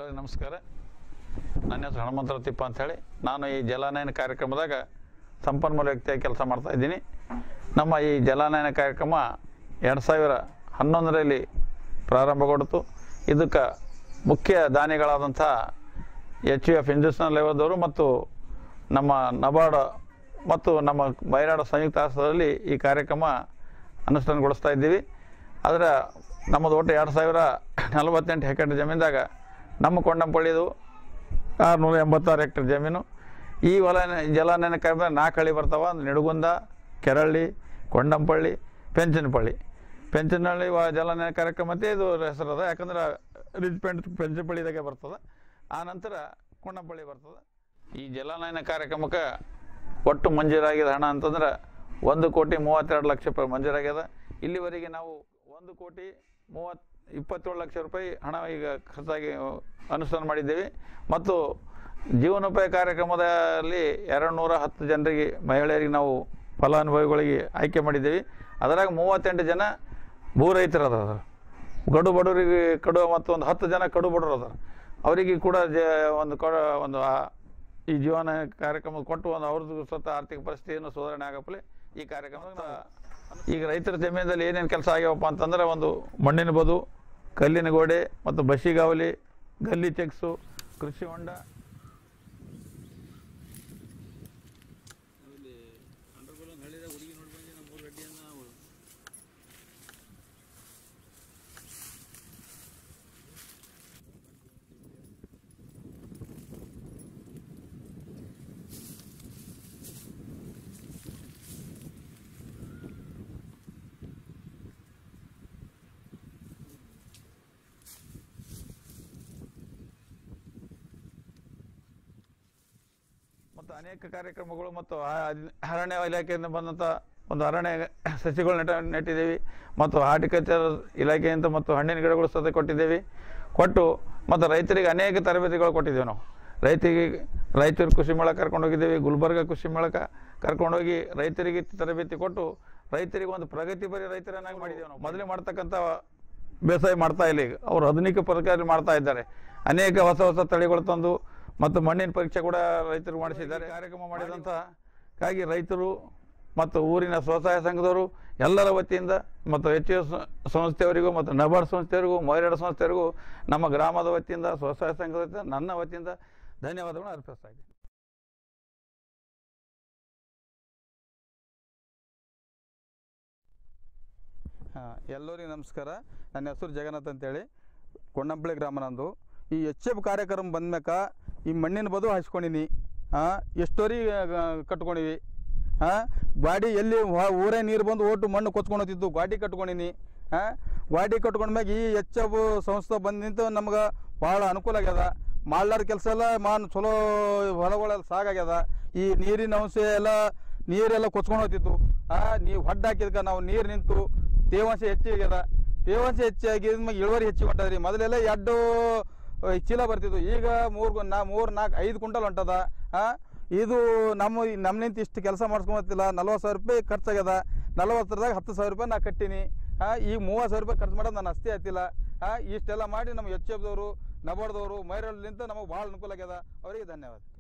ಎಲ್ಲರಿಗೂ ನಮಸ್ಕಾರ ನನ್ನ ಹೆಸರು ಹನುಮಂತರ ತಿಪ್ಪ ಅಂಥೇಳಿ ನಾನು ಈ ಜಲಾನಯನ ಕಾರ್ಯಕ್ರಮದಾಗ ಸಂಪನ್ಮೂಲ ವ್ಯಕ್ತಿಯಾಗಿ ಕೆಲಸ ಮಾಡ್ತಾ ಇದ್ದೀನಿ ನಮ್ಮ ಈ ಜಲಾನಯನ ಕಾರ್ಯಕ್ರಮ ಎರಡು ಸಾವಿರ ಹನ್ನೊಂದರಲ್ಲಿ ಪ್ರಾರಂಭಗೊಂಡಿತು ಇದಕ್ಕೆ ಮುಖ್ಯ ದಾನಿಗಳಾದಂಥ ಎಚ್ ಯು ಎಫ್ ಹಿಂದೂಸ್ತಾನ್ ಲೆವೆಲ್ದವರು ಮತ್ತು ನಮ್ಮ ನಬಾರ್ಡ್ ಮತ್ತು ನಮ್ಮ ಬೈರಾಡ ಸಂಯುಕ್ತ ಆಶ್ರಯದಲ್ಲಿ ಈ ಕಾರ್ಯಕ್ರಮ ಅನುಷ್ಠಾನಗೊಳಿಸ್ತಾ ಇದ್ದೀವಿ ಆದರೆ ನಮ್ಮದು ಒಟ್ಟು ಎರಡು ಸಾವಿರ ನಲವತ್ತೆಂಟು ಹೆಕ್ಟೇರ್ ಜಮೀನ್ದಾಗ ನಮ್ಮ ಕೊಂಡಂಪಳ್ಳಿದು ಆರುನೂರ ಎಂಬತ್ತಾರು ಹೆಕ್ಟೇರ್ ಜಮೀನು ಈ ಹೊಲ ಜಲಾನಯನ ಕಾರ್ಯಕ್ರಮ ನಾಲ್ಕು ಹಳ್ಳಿ ಬರ್ತಾವ ನಿಡಗುಂದ ಕೆರಳ್ಳಿ ಕೊಂಡಂಪಳ್ಳಿ ಪೆಂಚನಪಳ್ಳಿ ಪೆಂಚನಹಳ್ಳಿ ವ ಜಲಾನಯನ ಕಾರ್ಯಕ್ರಮಕ್ಕೆ ಇದು ಹೆಸರದ ಯಾಕಂದ್ರೆ ರಿಜ್ ಪೆಂಟ್ ಪೆಂಚನಪಳ್ಳಿದಾಗೆ ಬರ್ತದೆ ಆ ನಂತರ ಕೊಂಡಂಪಳ್ಳಿ ಬರ್ತದೆ ಈ ಜಲಾನಯನ ಕಾರ್ಯಕ್ರಮಕ್ಕೆ ಒಟ್ಟು ಮಂಜೂರಾಗಿದ ಹಣ ಅಂತಂದ್ರೆ ಒಂದು ಕೋಟಿ ಮೂವತ್ತೆರಡು ಲಕ್ಷ ರೂಪಾಯಿ ಮಂಜೂರಾಗ್ಯದ ಇಲ್ಲಿವರೆಗೆ ನಾವು ಒಂದು ಕೋಟಿ ಮೂವತ್ತು ಇಪ್ಪತ್ತೇಳು ಲಕ್ಷ ರೂಪಾಯಿ ಹಣ ಈಗ ಖರ್ಚಾಗಿ ಅನುಷ್ಠಾನ ಮಾಡಿದ್ದೇವೆ ಮತ್ತು ಜೀವನೋಪಾಯ ಕಾರ್ಯಕ್ರಮದಲ್ಲಿ ಎರಡು ನೂರ ಹತ್ತು ಜನರಿಗೆ ಮಹಿಳೆಯರಿಗೆ ನಾವು ಫಲಾನುಭವಿಗಳಿಗೆ ಆಯ್ಕೆ ಮಾಡಿದ್ದೇವೆ ಅದರಾಗ ಮೂವತ್ತೆಂಟು ಜನ ಭೂ ರೈತರು ಅದಾರ ಕಡು ಬಡವರಿಗೆ ಕಡು ಮತ್ತು ಒಂದು ಹತ್ತು ಜನ ಕಡು ಬಡವರು ಅದಾರ ಅವರಿಗೆ ಕೂಡ ಜ ಒಂದು ಕೊ ಒಂದು ಆ- ಈ ಜೀವನ ಕಾರ್ಯಕ್ರಮ ಕೊಟ್ಟು ಒಂದು ಅವ್ರದ್ದು ಸ್ವತಃ ಆರ್ಥಿಕ ಪರಿಸ್ಥಿತಿಯನ್ನು ಸುಧಾರಣೆ ಆಗಪ್ಪಲೆ ಈ ಕಾರ್ಯಕ್ರಮ ಈಗ ರೈತರ ಜಮೀನಲ್ಲಿ ಏನೇನು ಕೆಲಸ ಆಗ್ಯಾವಪ್ಪ ಅಂತಂದ್ರೆ ಒಂದು ಮಣ್ಣಿನ ಬದು ಕಲ್ಲಿನ ಗೋಡೆ ಮತ್ತು ಬಸಿಗಾವಲಿ ಗಲ್ಲಿ ಚೆಕ್ಸು ಕೃಷಿ ಹೊಂಡ ಮತ್ತು ಅನೇಕ ಕಾರ್ಯಕ್ರಮಗಳು ಮತ್ತು ಆ- ಅರಣ್ಯ ಇಲಾಖೆಯಿಂದ ಬಂದಂಥ ಒಂದು ಅರಣ್ಯ ಸಸಿಗಳು ನೆಟ ನೆಟ್ಟಿದ್ದೀವಿ ಮತ್ತು ಹಾರ್ಟಿಕಲ್ಚರ್ ಇಲಾಖೆಯಿಂದ ಮತ್ತು ಹಣ್ಣಿನ ಗಿಡಗಳು ಸತ ಕೊಟ್ಟಿದ್ದೇವೆ ಕೊಟ್ಟು ಮತ್ತು ರೈತರಿಗೆ ಅನೇಕ ತರಬೇತಿಗಳು ಕೊಟ್ಟಿದ್ದೇವೆ ನಾವು ರೈತರಿಗೆ ರೈತರು ಕೃಷಿ ಮೇಳ ಕರ್ಕೊಂಡು ಹೋಗಿದ್ದೇವೆ ಗುಲ್ಬರ್ಗ ಕೃಷಿ ಮೇಳಕ್ಕೆ ಕರ್ಕೊಂಡೋಗಿ ರೈತರಿಗೆ ತರಬೇತಿ ಕೊಟ್ಟು ರೈತರಿಗೆ ಒಂದು ಪ್ರಗತಿಪರ ರೈತರನ್ನಾಗಿ ಮಾಡಿದ್ದೇವೆ ನಾವು ಮೊದಲೇ ಮಾಡ್ತಕ್ಕಂಥ ಬೇಸಾಯ ಮಾಡ್ತಾ ಇಲ್ಲ ಈಗ ಅವರು ಆಧುನಿಕ ಪ್ರಕಾರ ಮಾಡ್ತಾ ಇದ್ದಾರೆ ಅನೇಕ ಹೊಸ ಹೊಸ ತಳಿಗಳು ತಂದು ಮತ್ತು ಮಣ್ಣಿನ ಪರೀಕ್ಷೆ ಕೂಡ ರೈತರು ಮಾಡಿಸಿದ್ದಾರೆ ಕಾರ್ಯಕ್ರಮ ಮಾಡಿದಂಥ ಹಾಗಾಗಿ ರೈತರು ಮತ್ತು ಊರಿನ ಸ್ವಸಹಾಯ ಸಂಘದವರು ಎಲ್ಲರ ವತಿಯಿಂದ ಮತ್ತು ಎಚ್ ಎಸ್ ಸಂಸ್ಥೆಯವರಿಗೂ ಮತ್ತು ನಬಾರ್ಡ್ ಸಂಸ್ಥೆಯವರಿಗೂ ಮಹಿಳೆಯರ ಸಂಸ್ಥೆಯವರಿಗೂ ನಮ್ಮ ಗ್ರಾಮದ ವತಿಯಿಂದ ಸ್ವಸಹಾಯ ಸಂಘದ ವತಿಯಿಂದ ನನ್ನ ವತಿಯಿಂದ ಧನ್ಯವಾದಗಳನ್ನು ಅರ್ಪಿಸ್ತಾ ಇದ್ದೀನಿ ಹಾಂ ಎಲ್ಲರಿಗೂ ನಮಸ್ಕಾರ ನನ್ನ ಹೆಸರು ಜಗನ್ನಾಥ್ ಅಂತೇಳಿ ಕೊಂಡಂಪಳ್ಳಿ ಗ್ರಾಮ ನಂದು ಈ ಎಚ್ ಎಫ್ ಕಾರ್ಯಕ್ರಮ ಬಂದ್ಮ್ಯಾಕ ಈ ಮಣ್ಣಿನ ಬದು ಹಾಸ್ಕೊಂಡಿನಿ ಹಾಂ ಎಷ್ಟೋರಿ ಕಟ್ಕೊಂಡಿವಿ ಹಾಂ ಗಾಡಿ ಎಲ್ಲಿ ವ- ಊರೇ ನೀರು ಬಂದು ಓಟು ಮಣ್ಣು ಕೊಚ್ಕೊಂಡು ಹೋಗ್ತಿದ್ದು ಗಾಡಿ ಕಟ್ಕೊಂಡಿನಿ ಹಾಂ ಗಾಡಿ ಕಟ್ಕೊಂಡ್ಮ್ಯಾಗ ಈ ಎಚ್ ಎಫ್ ಸಂಸ್ಥೆ ಬಂದು ನಿಂತು ನಮ್ಗೆ ಭಾಳ ಅನುಕೂಲ ಆಗ್ಯದ ಮಾಡ್ಲಾರ ಕೆಲಸ ಎಲ್ಲ ಮಾನ್ ಚಲೋ ಹೊಲಗಳೆಲ್ಲ ಸಾಗಾಗ್ಯದ ಈ ನೀರಿನ ಅಂಶ ಎಲ್ಲ ನೀರೆಲ್ಲ ಕೊಚ್ಕೊಂಡು ಹೋಗ್ತಿತ್ತು ಆ ನೀವು ಹೊಡ್ಡ ಹಾಕಿದ್ಕ ನಾವು ನೀರು ನಿಂತು ತೇವಾಂಶ ಹೆಚ್ಚಾಗ್ಯದ ತೇವಾಂಶ ಹೆಚ್ಚಾಗಿದ್ಮ್ಯಾಗ ಇಳುವರಿ ಹೆಚ್ಚಿಗೆ ಹೊಂಟದ್ರಿ ಮೊದಲೆಲ್ಲ ಎರಡು ಅಹ್, ಚೀಲ ಬರ್ತಿದ್ವು ಈಗ ಮೂರು ನಾ ಮೂರು ನಾಲ್ಕು ಐದು ಕ್ವಿಂಟಲ್ ಹೊಂಟದ ಆ ಇದು ನಮ್ಮ ನಮ್ನಿಂತ ಇಷ್ಟು ಕೆಲಸ ಮಾಡ್ಸ್ಕೊಂಬತ್ತಿಲ್ಲ ನಲ್ವತ್ತು ಸಾವಿರ ರೂಪಾಯಿ ಖರ್ಚಾಗ್ಯದ ನಲ್ವತ್ತರದಾಗ ಹತ್ತು ಸಾವಿರ ರೂಪಾಯಿ ನಾ ಕಟ್ಟಿನಿ ಆ ಈಗ ಮೂವತ್ತು ಸಾವಿರ ರೂಪಾಯಿ ಖರ್ಚು ಮಾಡೋದು ನಾನು ಅಷ್ಟೇ ಆಯ್ತಿಲ್ಲ ಆ ಇಷ್ಟೆಲ್ಲ ಮಾಡಿ ನಮ್ಮ ಎಚ್ ಎಫ್ದವರು ನಬಾರ್ದವರು ಮೈರಲ್ಲಿಂತ ನಮಗೆ ಭಾಳ ಅನುಕೂಲ ಆಗ್ಯದ ಅವರಿಗೆ ಧನ್ಯವಾದ